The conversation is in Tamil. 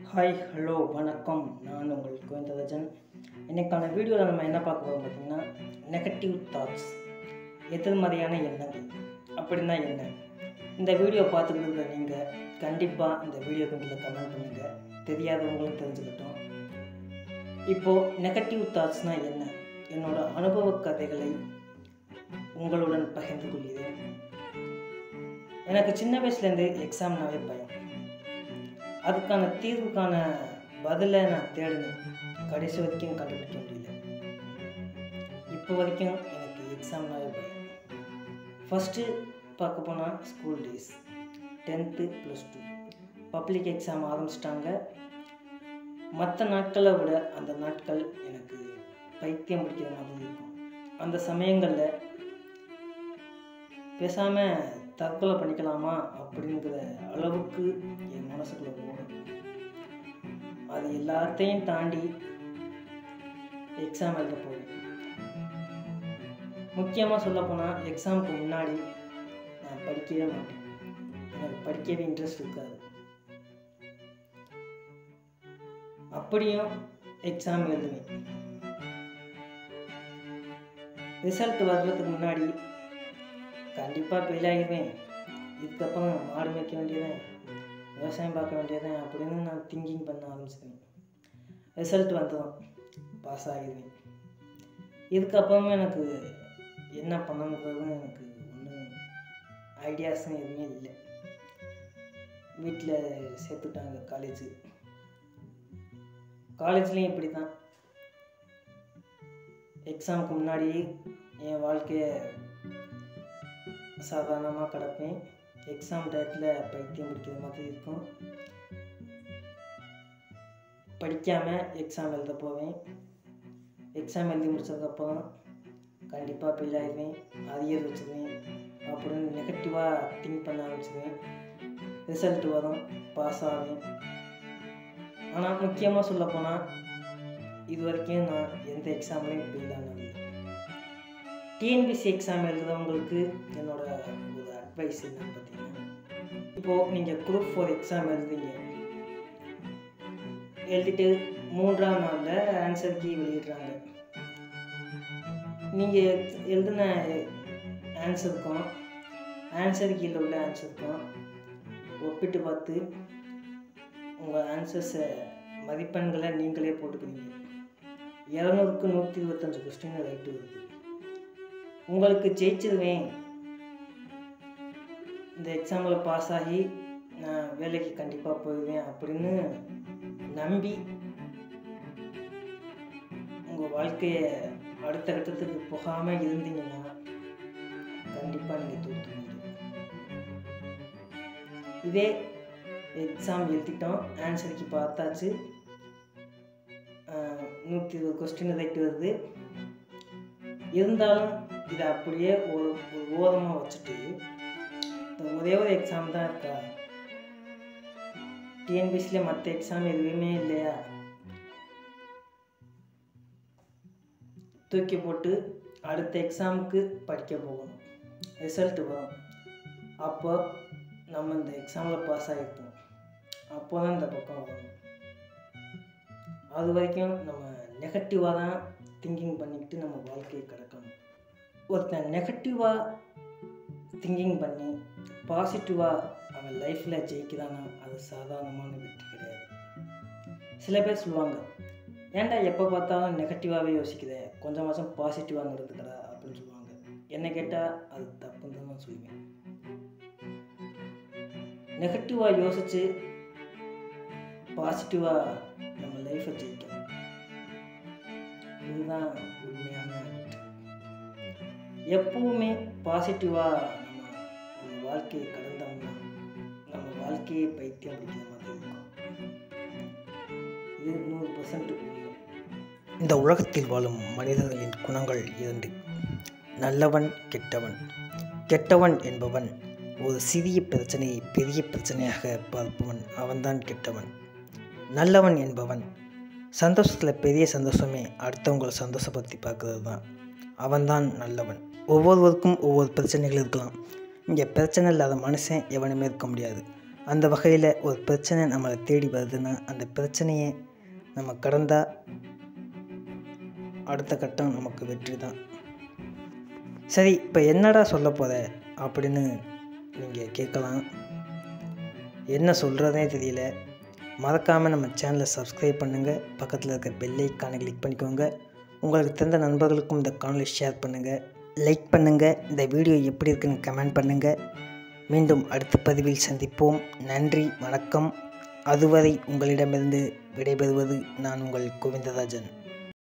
ஹாய் ஹலோ வணக்கம் நான் உங்கள் கோவிந்தராஜன் இன்னைக்கான வீடியோவில் நம்ம என்ன பார்க்க போகிறோம் பார்த்தீங்கன்னா நெகட்டிவ் தாட்ஸ் எதிர்மறையான எண்ணங்கள் அப்படின்னா என்ன இந்த வீடியோ பார்த்துக்கிட்டு இருக்கிற நீங்கள் கண்டிப்பாக இந்த வீடியோக்கு கீழே கமெண்ட் பண்ணுங்கள் தெரியாதவங்களும் தெரிஞ்சுக்கிட்டோம் இப்போது நெகட்டிவ் தாட்ஸ்னால் என்ன என்னோட அனுபவ கதைகளை உங்களுடன் பகிர்ந்து கொள்கிறேன் எனக்கு சின்ன வயசுலேருந்து எக்ஸாம்னாவே பயம் அதுக்கான தீர்வுக்கான பதிலை நான் தேடினேன் கடைசி வரைக்கும் கண்டுபிடிக்க முடியல இப்போ வரைக்கும் எனக்கு எக்ஸாம்னாவே பயம் ஃபஸ்ட்டு பார்க்க போனால் school days tenth plus two public exam ஆரம்பிச்சிட்டாங்க மற்ற நாட்களை விட அந்த நாட்கள் எனக்கு பைத்தியம் பிடிக்கிற மாதிரி இருக்கும் அந்த சமயங்களில் பேசாமல் தற்கொலை பண்ணிக்கலாமா அப்படிங்கிற அளவுக்கு என் மனசுக்குள்ள ஓடும் அது எல்லாத்தையும் தாண்டி எக்ஸாம் எழுத போவேன் முக்கியமாக சொல்லப்போனால் எக்ஸாமுக்கு முன்னாடி நான் படிக்கவே மாட்டேன் எனக்கு படிக்கவே இன்ட்ரெஸ்ட் இருக்காது அப்படியும் எக்ஸாம் எழுதுவேன் ரிசல்ட் வர்றதுக்கு முன்னாடி கண்டிப்பாக ஃபெயில் ஆகிடுவேன் இதுக்கப்புறம் மாடு மேய்க்க வேண்டியதேன் விவசாயம் பார்க்க வேண்டியதேன் அப்படின்னு நான் திங்கிங் பண்ண ஆரம்பிச்சிட்டேன் ரிசல்ட் வந்ததும் பாஸ் ஆகிடுவேன் இதுக்கப்புறமா எனக்கு என்ன பண்ணணுங்கிறது எனக்கு ஒன்றும் ஐடியாஸும் எதுவுமே இல்லை வீட்டில் சேர்த்துட்டாங்க காலேஜு காலேஜ்லேயும் இப்படி தான் எக்ஸாமுக்கு முன்னாடி என் வாழ்க்கையை சாதாரணமாக கிடப்பேன் எக்ஸாம் டயத்தில் பைத்தியம் பிடிக்கிற மாதிரி இருக்கும் படிக்காமல் எக்ஸாம் எழுத போவேன் எக்ஸாம் எழுதி முடிச்சதுக்கப்புறம் கண்டிப்பாக ஃபெயில் ஆகிடுவேன் அரியர் வச்சுருவேன் அப்படின்னு நெகட்டிவாக திங்க் பண்ண ஆரம்பிச்சிடுவேன் ரிசல்ட் வரும் பாஸ் ஆவேன் ஆனால் முக்கியமாக சொல்லப்போனால் இது வரைக்கும் நான் எந்த எக்ஸாம்லேயும் ஃபெயில் ஆனது டிஎன்பிசி எக்ஸாம் எழுதுறவங்களுக்கு என்னோட ஒரு அட்வைஸ் என்னன்னு பார்த்தீங்கன்னா இப்போது நீங்கள் குரூப் ஃபோர் எக்ஸாம் எழுதுறீங்க எழுதிட்டு மூன்றாம் நாளில் ஆன்சர் கீ வெளியிடுறாங்க நீங்கள் எழுதின ஆன்சருக்கும் ஆன்சர் கீழே உள்ள ஆன்சருக்கும் ஒப்பிட்டு பார்த்து உங்கள் ஆன்சர்ஸை மதிப்பெண்களை நீங்களே போட்டுக்கிறீங்க இரநூறுக்கு நூற்றி இருபத்தஞ்சு கொஸ்டின் ரைட்டு வருது உங்களுக்கு ஜெயிச்சிருவேன் இந்த எக்ஸாமில் பாஸ் ஆகி நான் வேலைக்கு கண்டிப்பாக போயிடுவேன் அப்படின்னு நம்பி உங்கள் வாழ்க்கையை அடுத்த கட்டத்துக்கு போகாமல் இருந்தீங்கன்னா கண்டிப்பாக நீங்கள் தோற்றுவீங்க இதே எக்ஸாம் எழுதிட்டோம் ஆன்சருக்கு பார்த்தாச்சு நூற்றி இருபது கொஸ்டின் ரைட்டு வருது இருந்தாலும் இதை அப்படியே ஒரு ஒரு ஓரமாக வச்சுட்டு இந்த ஒரே ஒரு எக்ஸாம் தான் இருக்கா டிஎன்பிசியில் மற்ற எக்ஸாம் எதுவுமே இல்லையா தூக்கி போட்டு அடுத்த எக்ஸாமுக்கு படிக்க போகணும் ரிசல்ட் வரும் அப்போ நம்ம இந்த எக்ஸாமில் பாஸ் ஆகிருப்போம் அப்போ தான் இந்த பக்கம் வரணும் அது வரைக்கும் நம்ம நெகட்டிவாக தான் திங்கிங் பண்ணிக்கிட்டு நம்ம வாழ்க்கையை கிடக்கணும் ஒருத்தன் நெகட்டிவாக திங்கிங் பண்ணி பாசிட்டிவாக அவன் லைஃப்பில் ஜெயிக்கிறானா அது சாதாரணமான வெற்றி கிடையாது சில பேர் சொல்லுவாங்க ஏன்டா எப்போ பார்த்தாலும் நெகட்டிவாகவே யோசிக்கிற கொஞ்சம் மாதம் பாசிட்டிவாக நடந்துக்கிறா அப்படின்னு சொல்லுவாங்க என்னை கேட்டால் அது தப்புன்னு தான் நான் சொல்லுவேன் நெகட்டிவாக யோசித்து பாசிட்டிவாக நம்ம லைஃப்பை ஜெயிக்கணும் இதுதான் உண்மையான எப்பவுமே பாசிட்டிவாக நம்ம நம்ம வாழ்க்கையை கடந்தோம்னா நம்ம வாழ்க்கையை பைத்தியம் பிடிக்கிற மாதிரி இருக்கும் இது நூறு பர்சன்ட் இந்த உலகத்தில் வாழும் மனிதர்களின் குணங்கள் இரண்டு நல்லவன் கெட்டவன் கெட்டவன் என்பவன் ஒரு சிறிய பிரச்சனையை பெரிய பிரச்சனையாக பார்ப்பவன் அவன்தான் கெட்டவன் நல்லவன் என்பவன் சந்தோஷத்தில் பெரிய சந்தோஷமே அடுத்தவங்களை சந்தோஷப்படுத்தி பார்க்கறது தான் அவன்தான் நல்லவன் ஒவ்வொருவருக்கும் ஒவ்வொரு பிரச்சனைகள் இருக்கலாம் இங்கே பிரச்சனை இல்லாத மனுஷன் எவனுமே இருக்க முடியாது அந்த வகையில் ஒரு பிரச்சனை நம்மளை தேடி வருதுன்னா அந்த பிரச்சனையை நம்ம கடந்தால் அடுத்த கட்டம் நமக்கு வெற்றி தான் சரி இப்போ என்னடா சொல்ல போகிற அப்படின்னு நீங்கள் கேட்கலாம் என்ன சொல்கிறதே தெரியல மறக்காமல் நம்ம சேனலை சப்ஸ்கிரைப் பண்ணுங்கள் பக்கத்தில் இருக்க பெல் ஐக்கானை கிளிக் பண்ணிக்கோங்க உங்களுக்கு தெரிந்த நண்பர்களுக்கும் இந்த காணொலி ஷேர் பண்ணுங்கள் லைக் பண்ணுங்கள் இந்த வீடியோ எப்படி இருக்குன்னு கமெண்ட் பண்ணுங்கள் மீண்டும் அடுத்த பதிவில் சந்திப்போம் நன்றி வணக்கம் அதுவரை உங்களிடமிருந்து விடைபெறுவது நான் உங்கள் கோவிந்தராஜன்